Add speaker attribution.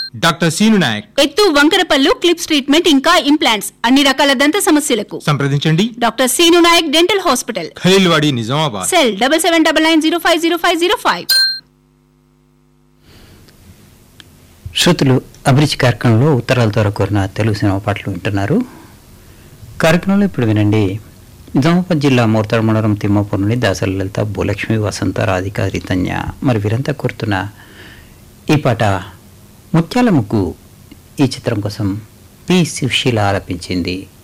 Speaker 1: doctor Seenu Nayak
Speaker 2: ఎత్తు వంకరపల్లు clips treatment ఇంకా ఇంప్లాంట్స్ అన్ని రకాల దంత సమస్యలకు
Speaker 1: సంప్రదించండి
Speaker 2: doctor Seenu Nayak dental hospital
Speaker 1: Khaleelwadi Nizamabad
Speaker 2: cell double seven double nine zero five zero five zero five
Speaker 3: శ్రోతలు అభిరుచి కార్యక్రమంలో ఉత్తరాల ద్వారా కోరిన తెలుగు సినిమా పాటలు వింటున్నారు కార్యక్రమంలో ఇప్పుడు వినండి నిజామాబాద్ జిల్లా మోర్తాడు మండలం తిమ్మాపూర్ నుండి దాసరి లలిత భూలక్ష్మి వసంత రాధిక రితన్య మరి వీరంతా కోరుతున్న ఈ పాట ముత్యాల ముగ్గు ఈ చిత్రం కోసం పి శివశీల ఆలపించింది